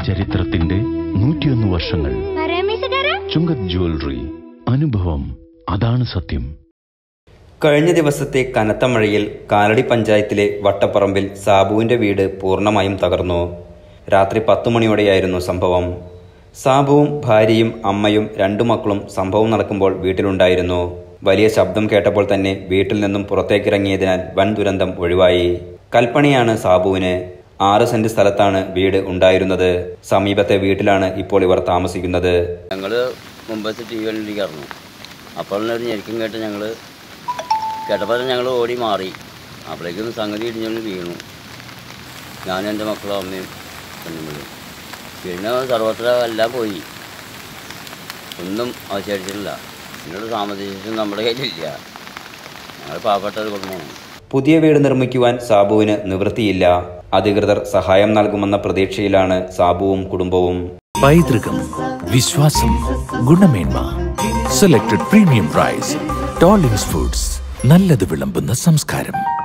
ചരിത്രത്തിന്റെ നൂറ്റിയൊന്ന് വർഷങ്ങൾ പരമേശകാരാ ചുങ്കത് ജ്വല്ലറി അനുഭവം അതാണ് സത്യം കഴിഞ്ഞ ദിവസത്തെ കനത്ത മഴയിൽ കാലടി പഞ്ചായത്തിലെ വട്ടപ്പറമ്പിൽ സാബുവിന്റെ വീട് പൂർണ്ണമായും തകർന്നു രാത്രി പത്തു മണിയോടെയായിരുന്നു സംഭവം സാബുവും ഭാര്യയും അമ്മയും രണ്ടു മക്കളും സംഭവം നടക്കുമ്പോൾ വീട്ടിലുണ്ടായിരുന്നു വലിയ ശബ്ദം കേട്ടപ്പോൾ തന്നെ വീട്ടിൽ നിന്നും പുറത്തേക്കിറങ്ങിയതിനാൽ വൻ ദുരന്തം ഒഴിവായി കൽപ്പണിയാണ് സാബുവിന് ആറ് സെന്റ് സ്ഥലത്താണ് വീട് ഉണ്ടായിരുന്നത് സമീപത്തെ വീട്ടിലാണ് ഇപ്പോൾ ഇവർ താമസിക്കുന്നത് ഞങ്ങൾ മുമ്പത്തെ ടി വി കണ്ടിരിക്കായിരുന്നു അപ്പോൾ ഒരു ഞെരുക്കം കേട്ട് ഞങ്ങൾ കേട്ടപ്പോൾ ഞങ്ങൾ ഓടി മാറി അപ്പോഴേക്കും സംഗതി ഇടിഞ്ഞുകൊണ്ട് വീണു ഞാനും എൻ്റെ മക്കളും അമ്മയും പെണ്ണുമ്പിളും പിന്നെ സർവത്ര എല്ലാം പോയി ഒന്നും അവശേഷിച്ചിട്ടില്ല എന്നോട് സാമ്പത്തികം നമ്മുടെ കയ്യിലില്ല ഞങ്ങൾ പാവപ്പെട്ട ഒരു കുടുംബമാണ് പുതിയ വീട് നിർമ്മിക്കുവാൻ സാബുവിന് നിവൃത്തിയില്ല അധികൃതർ സഹായം നൽകുമെന്ന പ്രതീക്ഷയിലാണ് സാബുവും കുടുംബവും പൈതൃകം വിശ്വാസം ഗുണമേന്മ സെലക്ടഡ് പ്രീമിയം റൈസ് ടോളിംഗ്സ് ഫുഡ്സ് നല്ലത് വിളമ്പുന്ന സംസ്കാരം